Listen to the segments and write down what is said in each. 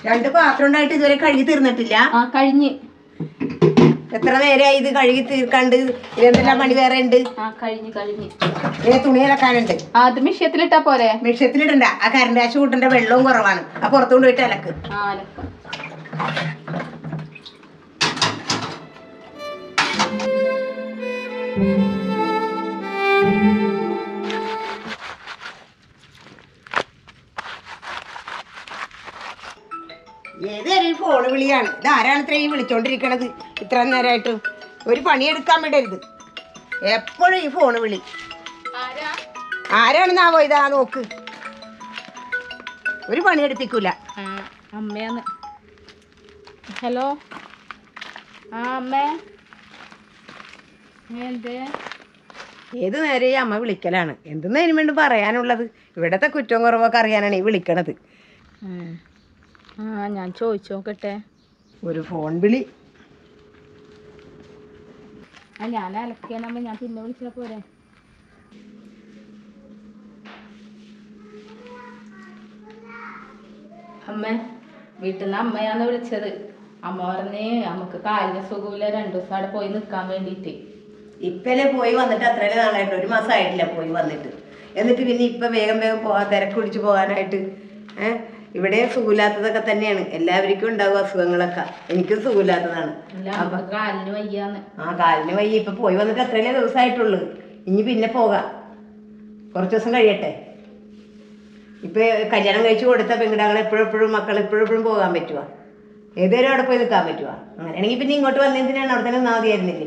രണ്ട് പാത്രം ഉണ്ടായിട്ട് ഇതുവരെ കഴുകി തീർന്നിട്ടില്ല ആ കഴിഞ്ഞ് എത്ര നേരമായി ഇത് കഴുകി തീർക്കാണ്ട് ഇതെന്തെല്ലാം പണി വേറെ ഉണ്ട് ആ കഴിഞ്ഞ് കഴിഞ്ഞ് ഇനി തുണി അലക്കാനുണ്ട് ആ അത് മിഷ്യത്തിലിട്ടാ പോരെ മിഷ്യത്തിലിടണ്ട ആ കറണ്ട് കാശ് കൂട്ടേണ്ട വെള്ളവും കുറവാണ് ആ പുറത്തുകൊണ്ട് പോയിട്ട് അലക്ക് ആ അലക്കാം ഏതൊരു ഫോൺ വിളിയാണ് ഇത് ആരാണ് ഇത്രയും വിളിച്ചോണ്ടിരിക്കണത് ഇത്ര നേരമായിട്ട് ഒരു പണിയെടുക്കാൻ വിടരുത് എപ്പോഴും ഈ ഫോൺ വിളി ആരാ ആരാണെന്നാവോ ഇതാ നോക്ക് ഒരു പണിയെടുപ്പിക്കൂല ആ അമ്മയാന്ന് ഹലോ ആ അമ്മേ എന്തേ ഏത് നേരം ഈ അമ്മ വിളിക്കലാണ് എന്തെന്ന് അതിന് വേണ്ടി പറയാനുള്ളത് ഇവിടത്തെ കുറ്റവും കുറവൊക്കെ അറിയാനാണ് ഈ വിളിക്കണത് ഉം. ആ ഞാൻ ചോദിച്ചു നോക്കട്ടെ ഒരു ഫോൺ വിളി ആ ഞാൻ അലക്കിയാണമ്മ ഞാൻ പിന്നെ വിളിച്ചാ പോരെ അമ്മ വീട്ടിൽ നിന്ന് അമ്മയാന്ന് വിളിച്ചത് അമ്മ പറഞ്ഞ് നമുക്ക് കാലിന് സുഖമില്ല രണ്ടു ദിവസം അവിടെ പോയി നിൽക്കാൻ വേണ്ടിയിട്ട് ഇപ്പല്ലേ പോയി വന്നിട്ട് അത്രയും നാളായിട്ട് ഒരു മാസം ആയിട്ടില്ല പോയി വന്നിട്ട് എന്നിട്ട് പിന്നെ ഇപ്പം വേഗം വേഗം പോകാൻ തിരക്ക് പിടിച്ച് പോകാനായിട്ട് ഏഹ് ഇവിടെ സുഖമില്ലാത്തതൊക്കെ തന്നെയാണ് എല്ലാവർക്കും ഉണ്ടാവും അസുഖങ്ങളൊക്കെ എനിക്കും സുഖമില്ലാത്തതാണ് ഇല്ല നമുക്ക് കാലിന് വയ്യാന്ന് ആ കാലിന് വയ്യ ഇപ്പം പോയി വന്നിട്ട് അത്രയല്ലേ ദിവസമായിട്ടുള്ളൂ ഇനി പിന്നെ പോകാം കുറച്ച് ദിവസം കഴിയട്ടെ ഇപ്പം കല്യാണം കഴിച്ച് കൊടുത്ത പെൺകിടാങ്ങൾ എപ്പോഴും എപ്പോഴും മക്കൾ എപ്പോഴും എപ്പോഴും പോകാൻ പറ്റുമോ ഏതൊരു അവിടെ പോയി നിൽക്കാൻ പറ്റുമോ അങ്ങനെയാണെങ്കിൽ പിന്നെ ഇങ്ങോട്ട് വന്നതിനാണ് അവിടെ തന്നെ നിന്നാൽ മതിയായിരുന്നില്ലേ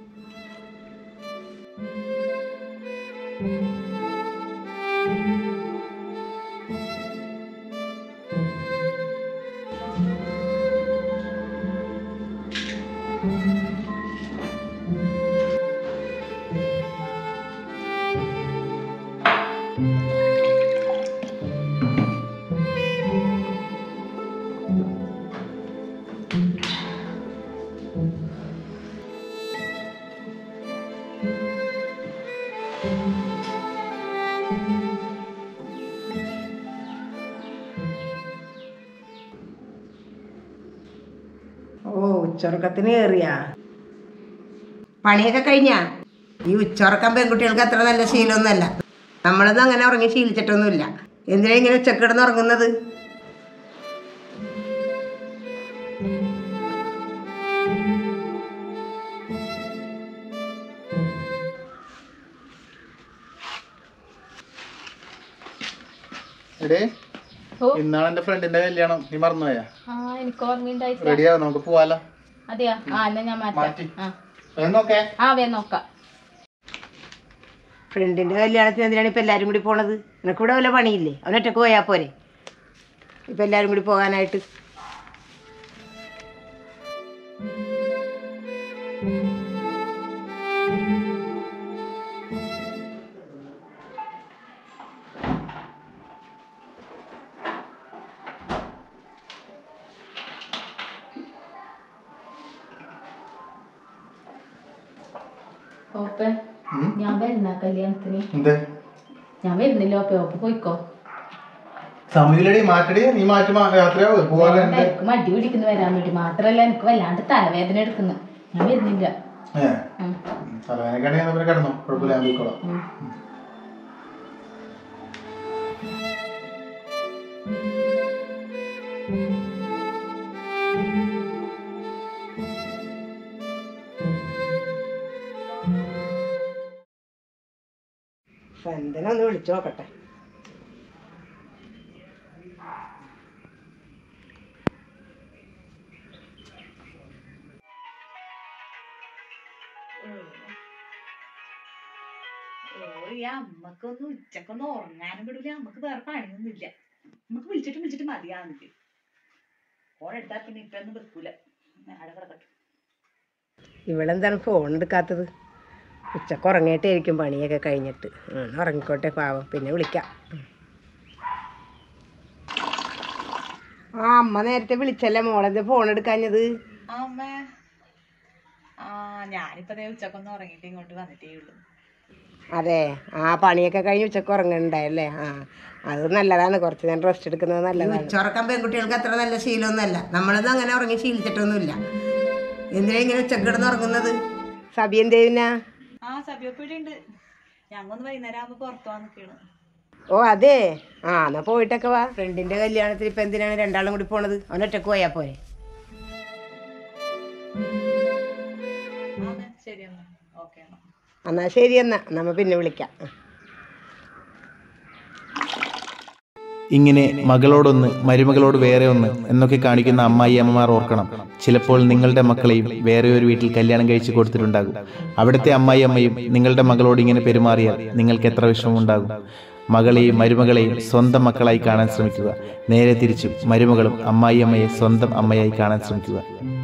ഓ ഉച്ചുറക്കത്തിന് കയറിയാ പണിയൊക്കെ കഴിഞ്ഞാ ഈ ഉച്ചുറക്കം പെൺകുട്ടികൾക്ക് അത്ര നല്ല ശീലമൊന്നുമല്ല നമ്മളൊന്നും അങ്ങനെ ഉറങ്ങി ശീലിച്ചിട്ടൊന്നുമില്ല എന്തിനാ ഇങ്ങനെ ഉച്ചക്ക് കിടന്ന് ഉറങ്ങുന്നത് എടേ ഓ ഇന്നാണ് എന്റെ ഫ്രണ്ടിന്റെ കല്യാണം നീ മറന്നുപോയാ ആ എനിക്ക് ഓർമ്മയുണ്ടായിട്ടില്ല റെഡിയാ നമുക്ക് പോവാലോ അതെയാ ആ എന്നാ ഞാൻ മാറ്റാം മാറ്റി. ആ എന്നൊക്കെ ആ വേ നോക്കാം ഫ്രണ്ടിന്റെ കല്യാണത്തിന് എന്തിനാണ് ഇപ്പൊ എല്ലാരും കൂടി പോണത് നിനക്ക് ഇവിടെ വല്ല പണിയില്ലേ അവനൊറ്റക്ക് പോയാ പോരെ ഇപ്പൊ എല്ലാരും കൂടി പോകാനായിട്ട് ഓപ്പേ ഉം? ഞാൻ വരുന്ന കല്യാണത്തിന് എന്ത് ഞാൻ വരുന്നില്ല ഓപ്പേ ഓപ്പ് പോയിക്കോ സമീലടി മാറ്റടി നീ മാറ്റി മാ- യാത്രയാവ് പോവാതെ എന്ത് എനിക്ക് മടി പിടിക്കുന്നു വരാൻ വേണ്ടി മാത്രല്ല എനിക്ക് വല്ലാണ്ട് തലവേദന എടുക്കുന്നു ഞാൻ വരുന്നില്ല ഏ ഉം. തലവേനക്കാണെങ്കിൽ നമ്മൾ കിടന്നു കുഴപ്പമില്ല ഞാൻ പോയിക്കോളാം ഉം. ഫ്രണ്ടിനെ ഒന്ന് വിളിച്ചു നോക്കട്ടെ ഓ അമ്മക്കൊന്നും ഉച്ചക്കൊന്നും ഉറങ്ങാനും വിടൂല അമ്മക്ക് വേറെ പണിയൊന്നുമില്ല നമുക്ക് വിളിച്ചിട്ട് വിളിച്ചിട്ട് മതിയാന്നില്ല ഫോൺ എടുത്താൽ പിന്നെ ഇപ്പൊ ഒന്നും വെക്കൂല അവിടെ കിടക്കട്ടെ ഇവളെന്താണ് ഫോൺ എടുക്കാത്തത് ഉച്ചക്ക് ഉറങ്ങിയിട്ടായിരിക്കും പണിയൊക്കെ കഴിഞ്ഞിട്ട് ഉം, ഉറങ്ങിക്കോട്ടെ പാവം പിന്നെ വിളിക്കാം ഉം. ആ അമ്മ നേരത്തെ വിളിച്ചല്ലേ മോളെന്താ ഫോൺ എടുക്കാഞ്ഞത് അമ്മ ആ ഞാനിപ്പോ ദേ ഉച്ചക്കൊന്നും ഉറങ്ങിയിട്ട് ഇങ്ങോട്ട് വന്നിട്ടേ ഉള്ളൂ അതെ ആ പണിയൊക്കെ കഴിഞ്ഞ് ഉച്ചക്ക് ഉറങ്ങുന്നുണ്ടായല്ലേ ആ അത് നല്ലതാണ് കുറച്ച് നേരം റെസ്റ്റ് എടുക്കുന്നത് നല്ലതാണ് ഉച്ചറക്കം പെൺകുട്ടികൾക്ക് അത്ര നല്ല ശീലമൊന്നുമല്ല നമ്മളൊന്നും അങ്ങനെ ഉറങ്ങി ശീലിച്ചിട്ടൊന്നുമില്ല എന്തിനാ ഇങ്ങനെ ഉച്ചക്ക് കിടന്ന് ഉറങ്ങുന്നത് സബി എന്തേവിനാ ആ സഭ്യപ്പീടി ഉണ്ട് ഞങ്ങൊന്ന് വൈകുന്നേരം ആകുമ്പോ പുറത്തു പോകാൻ നിൽക്കണ് ഓ അതെ ആ എന്നാ പോയിട്ടൊക്കെ വാ ഫ്രണ്ടിന്റെ കല്യാണത്തിന് ഇപ്പൊ എന്തിനാണ് രണ്ടാളും കൂടി പോണത് അവൻ ഒറ്റക്ക് പോയാ പോരെ ആ ശരി എന്നാ ഓക്കെ എന്നാ എന്നാ ശരി എന്നാ നമ്മ പിന്നെ വിളിക്കാം ആ. ഇങ്ങനെ മകളോടൊന്ന് മരുമകളോട് വേറെ ഒന്ന് എന്നൊക്കെ കാണിക്കുന്ന അമ്മായി അമ്മമാർ ഓർക്കണം ചിലപ്പോൾ നിങ്ങളുടെ മക്കളെയും വേറെ ഒരു വീട്ടിൽ കല്യാണം കഴിച്ചു കൊടുത്തിട്ടുണ്ടാകും അവിടുത്തെ അമ്മായി അമ്മയും നിങ്ങളുടെ മകളോട് ഇങ്ങനെ പെരുമാറിയാൽ നിങ്ങൾക്ക് എത്ര വിഷമമുണ്ടാകും മകളെയും മരുമകളെയും സ്വന്തം മക്കളായി കാണാൻ ശ്രമിക്കുക നേരെ തിരിച്ചും മരുമകളും അമ്മായി അമ്മയെ സ്വന്തം അമ്മയായി കാണാൻ ശ്രമിക്കുക